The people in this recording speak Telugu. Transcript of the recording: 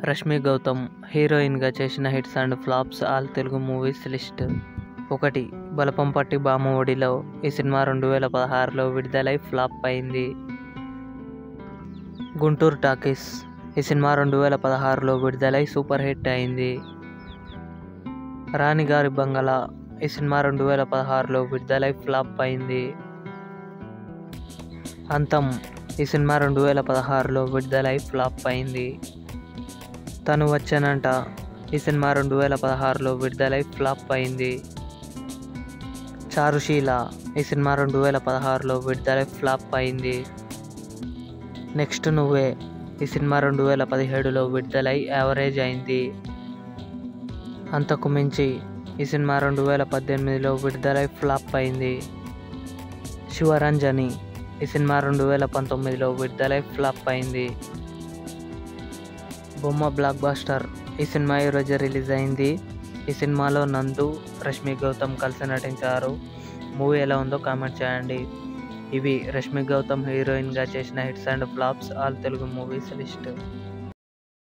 రష్మి గౌతమ్ హీరోయిన్గా చేసిన hits and flops all Telugu movies list ఒకటి బలపంపట్టి బామ్మఒడిలో ఈ సినిమా రెండు వేల పదహారులో విడుదలై ఫ్లాప్ అయింది గుంటూరు టాకీస్ ఈ సినిమా రెండు వేల పదహారులో విడుదలై సూపర్ హిట్ అయింది రాణిగారి బంగళా ఈ సినిమా రెండు వేల పదహారులో విడుదలై ఫ్లాప్ అయింది అంతం ఈ సినిమా రెండు వేల పదహారులో విడుదలై ఫ్లాప్ అయింది తను వచ్చానంట ఈ సినిమా రెండు వేల పదహారులో విడుదలై ఫ్లాప్ అయింది చారుశీల ఈ సినిమా రెండు వేల పదహారులో విడుదలై ఫ్లాప్ అయింది నెక్స్ట్ నువ్వే ఈ సినిమా రెండు వేల పదిహేడులో విడుదలై యావరేజ్ అయింది అంతకు మించి ఈ సినిమా రెండు వేల పద్దెనిమిదిలో విడుదలై ఫ్లాప్ అయింది శివరంజని ఈ సినిమా రెండు వేల పంతొమ్మిదిలో విడుదలై ఫ్లాప్ అయింది బొమ్మ బ్లాక్ బాస్టర్ ఈ సినిమా ఈరోజు రిలీజ్ అయింది ఈ సినిమాలో నందు రష్మి గౌతమ్ కలిసి నటించారు మూవీ ఎలా ఉందో కామెంట్ చేయండి ఇవి రష్మి గౌతమ్ హీరోయిన్గా చేసిన hits and flops all Telugu movies list